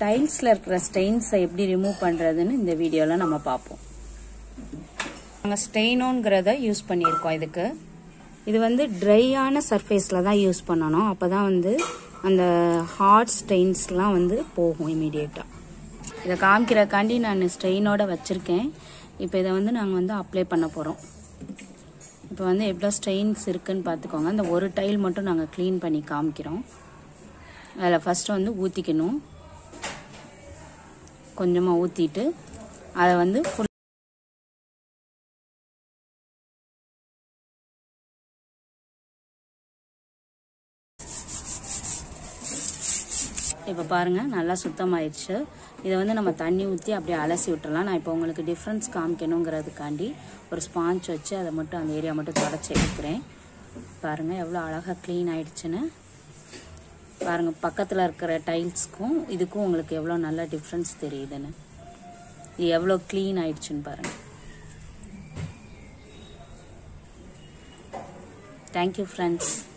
டைல்ஸில் இருக்கிற ஸ்டெயின்ஸை எப்படி ரிமூவ் பண்ணுறதுன்னு இந்த வீடியோவில் நம்ம பார்ப்போம் நாங்கள் ஸ்டெயினோங்கிறத யூஸ் பண்ணியிருக்கோம் இதுக்கு இது வந்து ட்ரையான சர்ஃபேஸில் தான் யூஸ் பண்ணணும் அப்போ தான் வந்து அந்த ஹார்ட் ஸ்டெயின்ஸ்லாம் வந்து போகும் இமீடியட்டாக இதை காமிக்கிறக்காண்டி நான் ஸ்டெயினோட வச்சுருக்கேன் இப்போ இதை வந்து நாங்கள் வந்து அப்ளை பண்ண போகிறோம் இப்போ வந்து எவ்வளோ ஸ்டெயின்ஸ் இருக்குன்னு பார்த்துக்கோங்க அந்த ஒரு டைல் மட்டும் நாங்கள் க்ளீன் பண்ணி காமிக்கிறோம் அதில் ஃபஸ்ட்டு வந்து ஊற்றிக்கணும் கொஞ்சமாக ஊற்றிட்டு அதை வந்து ஃபுல் இப்போ பாருங்கள் நல்லா சுத்தமாயிடுச்சு இதை வந்து நம்ம தண்ணி ஊற்றி அப்படியே அலசி விட்டுறலாம் நான் இப்போ உங்களுக்கு டிஃப்ரென்ஸ் காமிக்கணுங்கிறதுக்காண்டி ஒரு ஸ்பாஞ்ச் வச்சு அதை மட்டும் அந்த ஏரியா மட்டும் தொடச்சி எடுக்கிறேன் பாருங்கள் எவ்வளோ அழகாக க்ளீன் ஆயிடுச்சுன்னு பாருங்கள் பக்கத்தில் இருக்கிற டைல்ஸ்க்கும் இதுக்கும் உங்களுக்கு எவ்வளோ நல்ல டிஃப்ரென்ஸ் தெரியுதுன்னு இது எவ்வளோ க்ளீன் ஆயிடுச்சுன்னு பாருங்கள் தேங்க்யூ ஃப்ரெண்ட்ஸ்